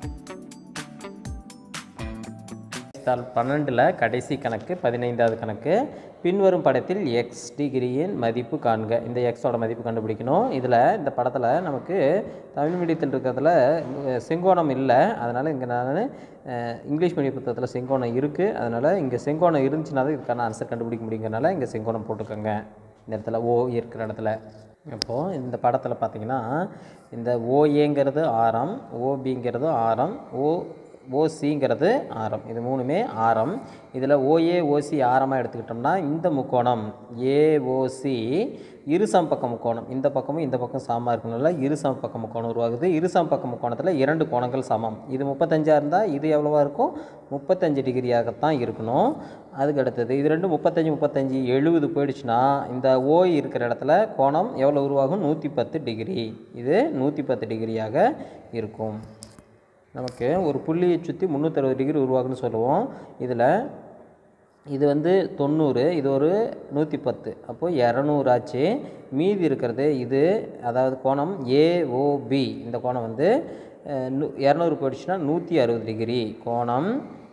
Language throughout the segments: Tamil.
தாள் பன்னெண்டில் கடைசி கணக்கு பதினைந்தாவது கணக்கு பின்வரும் படத்தில் எக்ஸ் டிகிரியின் மதிப்பு காண்க இந்த எக்ஸோட மதிப்பு கண்டுபிடிக்கணும் இதில் இந்த படத்தில் நமக்கு தமிழ் மீடியத்தில் இருக்கிறதுல அஹ், செங்கோணம் இல்லை அதனால் இங்கே நான் அஹ், இங்கிலீஷ் மீடியம் புத்தகத்தில் செங்கோணம் இருக்குது அதனால் இங்கே செங்கோணம் இருந்துச்சுன்னா தான் இதுக்கான ஆன்சர் கண்டுபிடிக்க முடியுங்கிறனால இங்கே செங்கோணம் போட்டுக்கோங்க இந்த இடத்துல ஓ இருக்கிற இடத்துல அப்போது இந்த படத்தில் பார்த்தீங்கன்னா இந்த ஓஏங்கிறது ஆரம் ஓபிங்கிறது ஆரம் ஓ ஓசிங்கிறது ஆரம் இது மூணுமே ஆரம் இதில் ஓஏ ஓசி ஆரமாக எடுத்துக்கிட்டோம்னா இந்த முக்கோணம் ஏஓசி இரு சமபக்க முக்கோணம் இந்த பக்கமும் இந்த பக்கம் சமமாக இருக்கணும்ல இரு சமபக்க முக்கோணம் உருவாகுது இரு சமபக்க முக்கோணத்தில் இரண்டு கோணங்கள் சமம் இது முப்பத்தஞ்சாக இருந்தால் இது எவ்வளவா இருக்கும் முப்பத்தஞ்சு டிகிரியாகத்தான் இருக்கணும் அதுக்கு அடுத்தது இது ரெண்டு முப்பத்தஞ்சு முப்பத்தஞ்சு எழுபது போயிடுச்சுன்னா இந்த ஓ இருக்கிற இடத்துல கோணம் எவ்வளோ உருவாகும் நூற்றி பத்து டிகிரி இது நூற்றி பத்து டிகிரியாக இருக்கும் நமக்கு ஒரு புள்ளியை சுற்றி முந்நூற்றறுபது டிகிரி உருவாகுன்னு சொல்லுவோம் இதில் இது வந்து தொண்ணூறு இது ஒரு நூற்றி பத்து அப்போது இரநூறு ஆச்சு மீதி இருக்கிறது இது அதாவது கோணம் ஏஓபி இந்த கோணம் வந்து அஹ், நூ இரநூறு போயிடுச்சுன்னா நூற்றி அறுபது டிகிரி கோணம்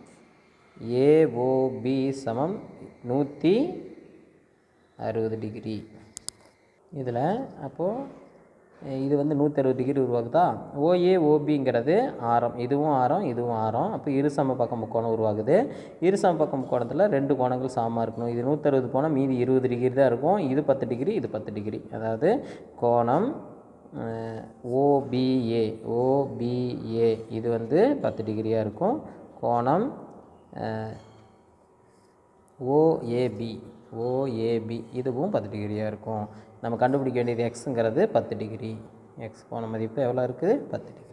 ஏஓபி சமம் நூற்றி அறுபது டிகிரி இதில் அப்போது இது வந்து நூற்றி அறுபது டிகிரி உருவாகுதா ஓஏ ஓபிங்கிறது ஆரம் இதுவும் ஆரம் இதுவும் ஆரம் அப்போ இரு சம பக்கம் முக்கோணம் உருவாகுது இரு சம பக்கம் முக்கோணத்தில் ரெண்டு கோணங்கள் சமமாக இருக்கணும் இது நூற்றறுபது போனால் மீதி இருபது டிகிரி தான் இருக்கும் இது பத்து டிகிரி இது பத்து டிகிரி அதாவது கோணம் ஓபிஏ ஓபிஏ இது வந்து பத்து டிகிரியாக இருக்கும் கோணம் ஓஏபி ஓஏபி இதுவும் பத்து டிகிரியாக இருக்கும் நம்ம கண்டுபிடிக்க வேண்டியது எக்ஸுங்கிறது பத்து டிகிரி எக்ஸ் கோண மதிப்பு எவ்வளோ இருக்குது பத்து டிகிரி